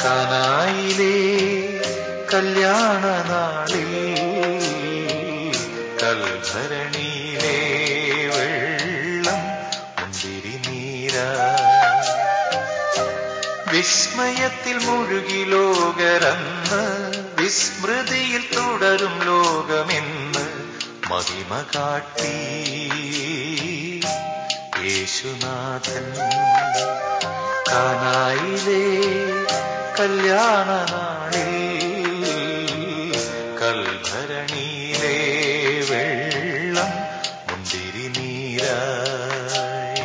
കാനായിലെ കല്യാണ നാളിൽ കൽഭരണിയിലെ വെള്ളം മുന്തിരി നീരാ വിസ്മയത്തിൽ മുഴുകി ലോകരന്ന് വിസ്മൃതിയിൽ തുടരും ലോകമെന്ന് മഹിമ കാട്ടി യേശുനാഥൻ കാനായിലെ കല്യാണ നാളിൽ കൽഭരണിയിലെ വെള്ളം മുന്തിരി നീരായി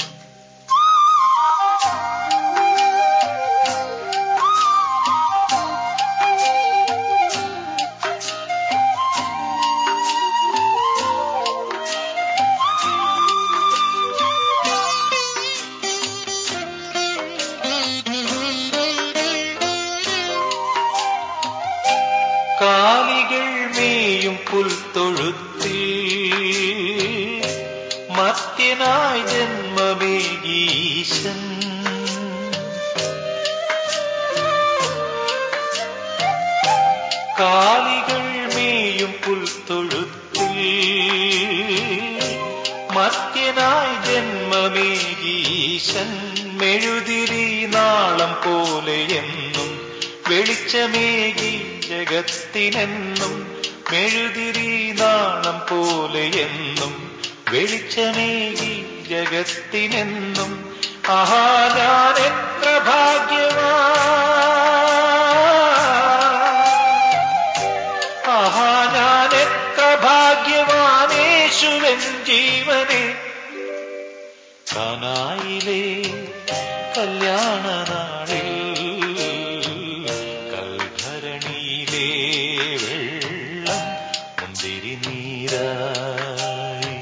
കാലികൾ മേയും പുൽത്തൊഴുത്തിൽ മത്യനായി ജന്മമേകീശൻ കാലികൾ മേയും പുൽത്തൊഴുത്തിൽ മത്യനായി ജന്മമേകീശൻ മെഴുതിരി നാളം പോലെ എന്നും വെളിച്ചമേകി ജഗത്തിനെന്നും മെഴുതിരി നാളം പോലെ എന്നും വെളിച്ചമേകി ജഗത്തിനെന്നും ആഹാ ഞാൻ എത്ര ഭാഗ്യവാ ആഹാ ഞാൻ എത്ര ഭാഗ്യവാനേശുവൻ ജീവനെ കാനായിലെ കല്യാണ നാളിൽ കൽഭരണിയിലെ വെള്ളം മുന്തിരി നീരായി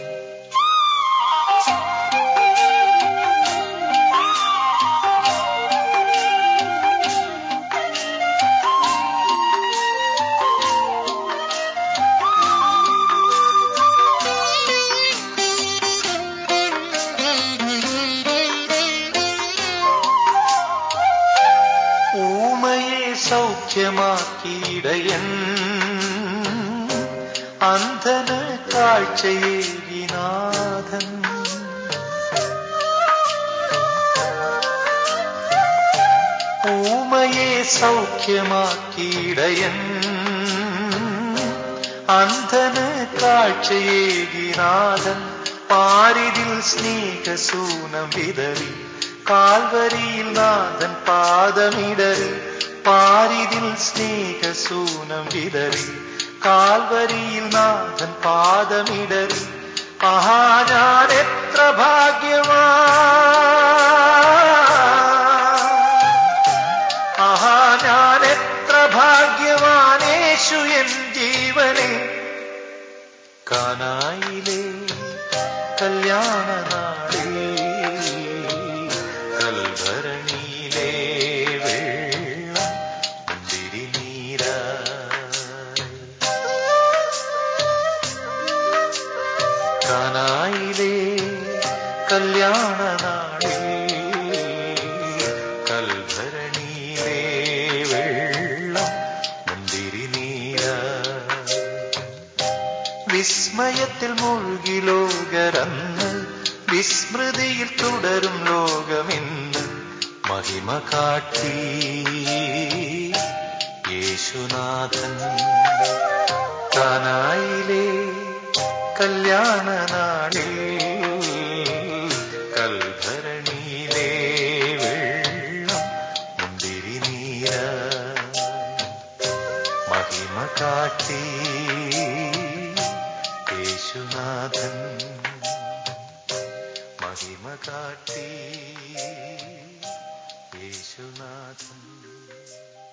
ഊമയെ സൗഖ്യമാക്കിയിടയൻ അന്ധന് കാഴ്ചയേകിനാഥൻ ഊമയെ സൗഖ്യമാക്കിയിടയൻ അന്ധന് കാഴ്ചയേകിനാഥൻ പാരിതിൽ സ്നേഹസൂനം വിതറി കാൽവരിയിൽ നാഥൻ പാദമിടറി പാരിതിൽ സ്നേഹസൂനം വിതറി കാൽവരിയിൽ നാഥൻ പാദമിടറി ആഹാ ഞാൻ എത്ര ഭാഗ്യവാ ആഹാ ഞാൻ എത്ര ഭാഗ്യവാനേശു എൻ ജീവനെ കാനായിലെ കല്യാണ നാളിൽ കൽഭരണിയിലെ വെള്ളം മുന്തിരി നീരായി കാനായിലെ കല്യാണ നാളിൽ കൽഭരണിയിലെ വെള്ളം മുന്തിരി നീരായി വിസ്മയത്തിൽ മുഴുകി ലോകരന്ന് വിസ്മൃതിയിൽ തുടരും ലോകമെന്ന് മഹിമ കാട്ടി യേശുനാഥൻ കാനായിലെ കല്യാണ നാളിൽ കൽഭരണിയിലെ വെള്ളം മുന്തിരി നീരായി മഹിമ കാട്ടി യേശുനാഥൻ മഹിമ കാട്ടി യേശുനാഥൻ